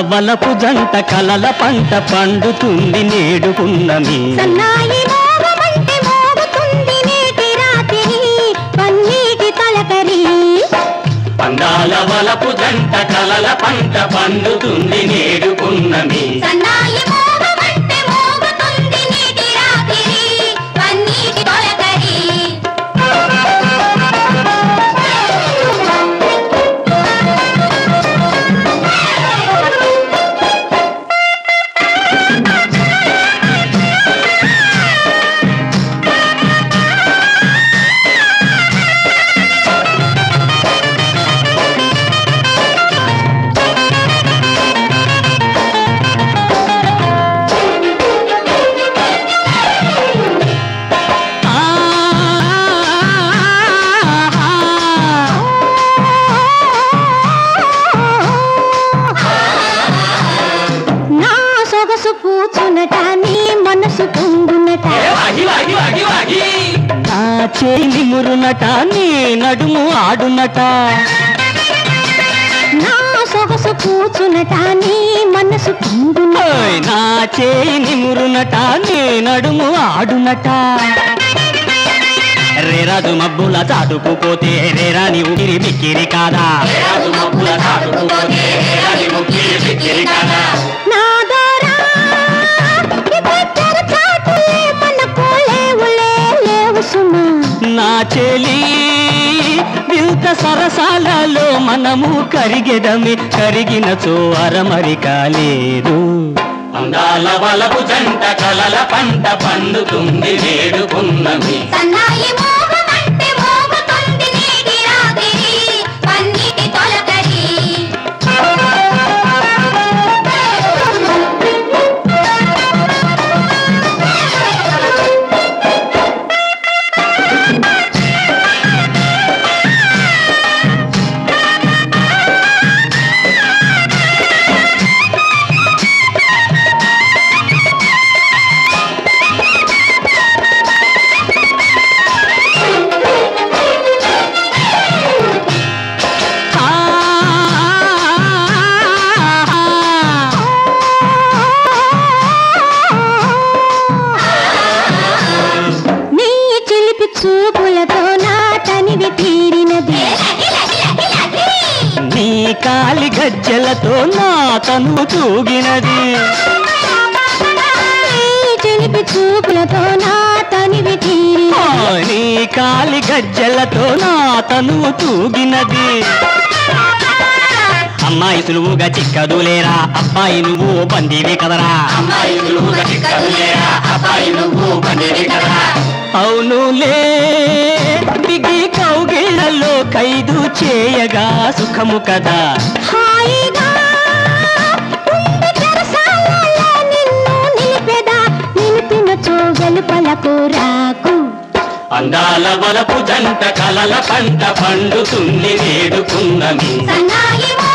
వలపు జంట కలల పంట పండుతుంది నేడుకున్నమి సన్నాయి మోగమంటే మోగుతుంది నేటి రాత్రి పన్నీటి తలకరి అందాల వలపు జంట కలల పంట పండుతుంది నేడుకున్నమి సన్నాయి మోగమంటే మోగుతుంది నేటి రాత్రి పన్నీటి తలకరి నా సొగసు పూచునట నీ మనసు పొంగునట నా చేయి మురునట నీ నడుము ఆడునట నా సొగసు పూచునట నీ మనసు పొంగునట ఓయ్, నా చేయి మురునట నీ నడుము ఆడునట రేరాజు మబ్బుల చాటుకుపోతే రేరాని ఉగిరి బిక్కిరి కాదా రేరాజు మబ్బుల చాటుకుపోతే రేరాని ఉగిరి బిక్కిరి కాదా నా దొరా ఇద్దరు చాటులే మనకు లేవులే లేవు సుమా నా చెలి వింత సరసాలలో మనము కరిగెదమి కరిగిన అరమరి కాలేదు అందాల వలపు జంట కలల పంట పండుతుంది వేడుకున్నమి సన్నాయి మోగమంటే మోగుతుంది నేటి రాత్రి పన్నీటి తొలకరి నీ చిలిపి చూపులతో నా తనివి తీరినది నీ కాలి గజ్జలతో నా తను తూగినది నీ చిలిపి చూపులతో నా తనివి ఆ, తీరినది నీ కాలి గజ్జలతో నా తను తూగినది అమ్మాయి సులువుగా చిక్కదులేరా అబ్బాయి నువ్వు బందీవి కదరా అమ్మాయి సులువుగా చిక్కదులేరా అబ్బాయి నువ్వు బందీవి కదరా అవునులే బిగి కౌగిళ్ళలో ఖైదు చేయగా సుఖము కదా హాయిగా ఉండి చెరసాలలో నిన్ను నిలిపెదా నిలిపిన చోగలు పలకు రాకు అందాల వలపు జంట కలల పంట పండుతుంది వేడుకున్నమి సన్నాయి